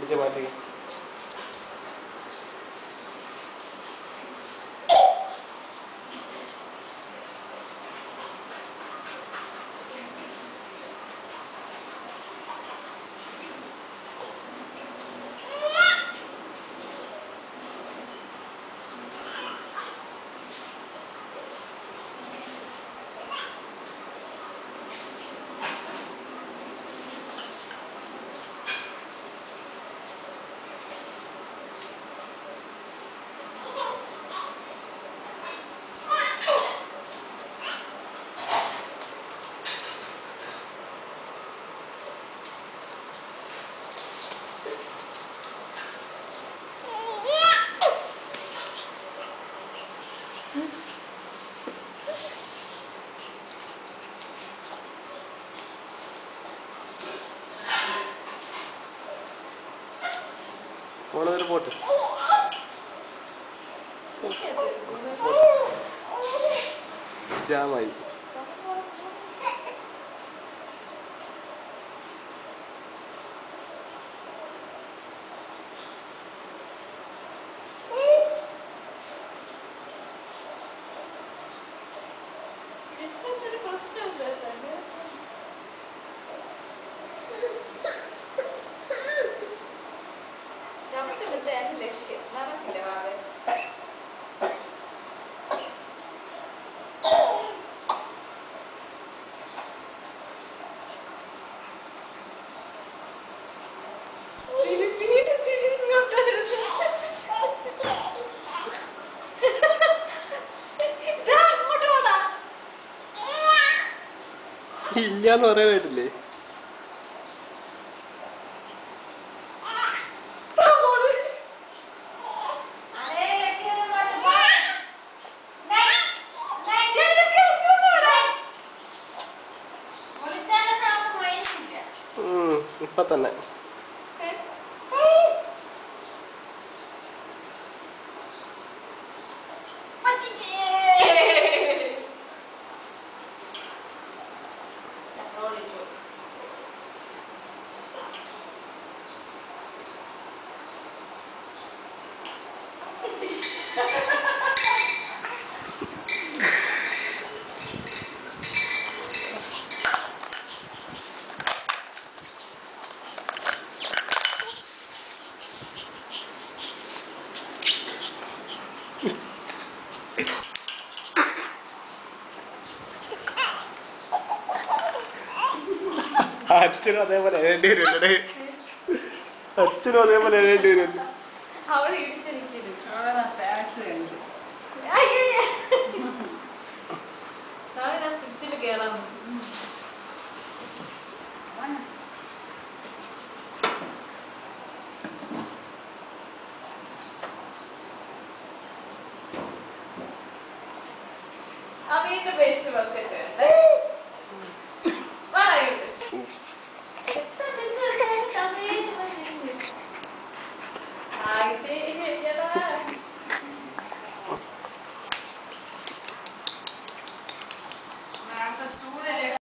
ഇജ്ജ് മാറ്റി മോളൊരു പോട്ട് ജാമായി ഇതൊരു പ്രശ്നമില്ല തന്നെ ചവിട്ടുന്നത് എന്റെ ലക്ഷ്യം നടക്കില്ല വാവേ തിരിഞ്ഞ് തിരിഞ്ഞോട്ട് ഇതാ അങ്ങോട്ട് പോടാ ഇല്ലാന്ന് പറയാനായിട്ടില്ലേ ഇതാ പോണ്. ഇതൊക്കെ അങ്ങോട്ട് പോടാ. ഉം, ഇപ്പൊ തന്നെ ഏ? അച്ഛനും അതേപോലെ എഴേണ്ടി വരുമല്ലേ അച്ഛനും അതേപോലെ എഴേണ്ടി വരുമല്ലേ അവൾ ഇടിച്ചിരിക്കുന്നു ആക്സിഡന്റ് അയ്യോ അവൻ ആ ഫ്രിഡ്ജിൽ കേറാൻ അവന്റെ ബെസ്റ്റ് ബസ്ക്കറ്റ് വേണ്ടേ വേണോ ഇത്?